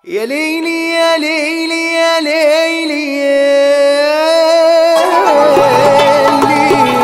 يا ليلي يا ليلي يا ليلي يا ليلي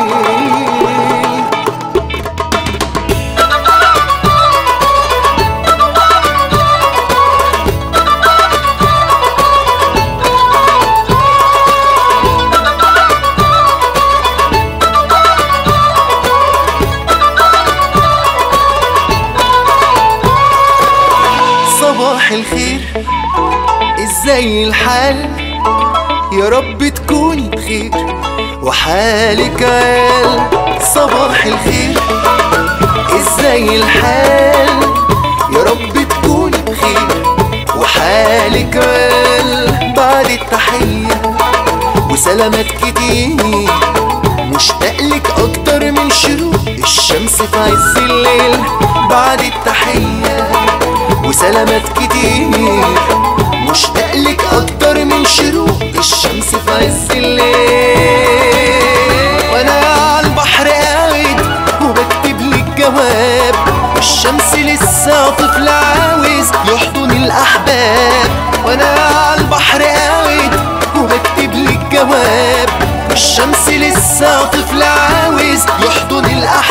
صباح الخير ازاي الحال يا رب تكوني بخير وحالك عال صباح الخير ازاي الحال يا رب تكوني بخير وحالك عال بعد التحية وسلامات كتير مشتاق لك اكتر من شروق الشمس في عز الليل بعد التحية وسلامات كتير مشتاق لك اكتر من شروق الشمس في عز الليل وانا على البحر قاعد وبكتب لك جواب الشمس لسه طفل عاوز يحضن الاحباب وانا على البحر قاعد وبكتب لك جواب الشمس لسه طفل عاوز يحضن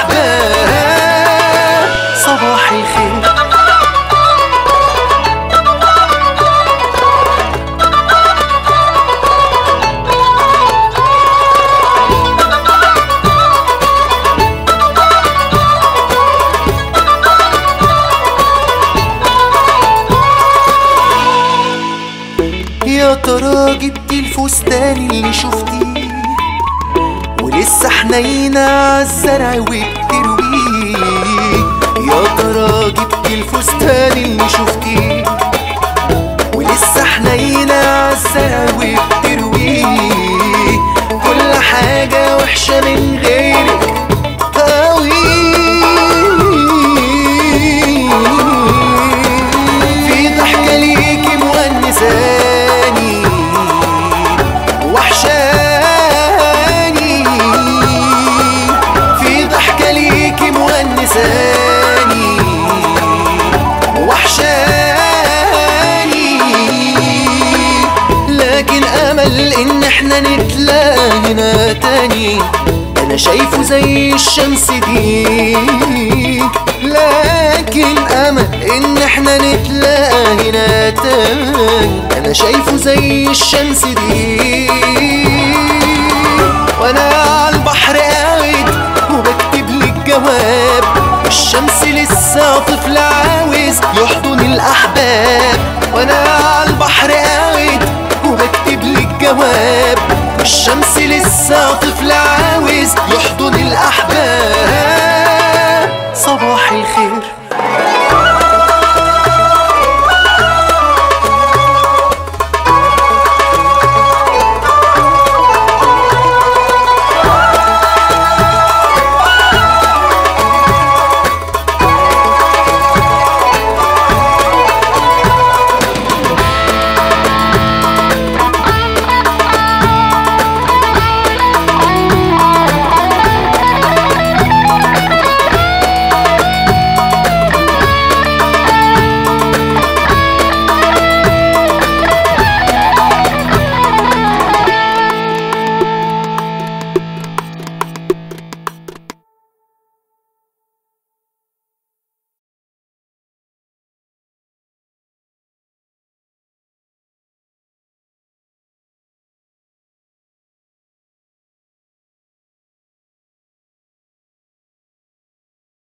الاحباب صباح الخير يا ترى جبتي الفستان اللي شفتيه ولسه حنينة عالزرع وبترويه يا ترى جبتي الفستان اللي شفتيه ولسه حنينة عالزرع وبترويه كل حاجة وحشة من غيرك قوي في ضحكة ليكي مونساني وحشاني في ضحكة ليكي مونساني وحشاني لكن امل ان احنا نتلاقى هنا تاني انا شايفه زي الشمس دي لكن امل ان احنا نتلاقى هنا تاني انا شايفه زي الشمس دي وانا على البحر قاعد وبكتب لك جواب الشمس لسه طفل عاوز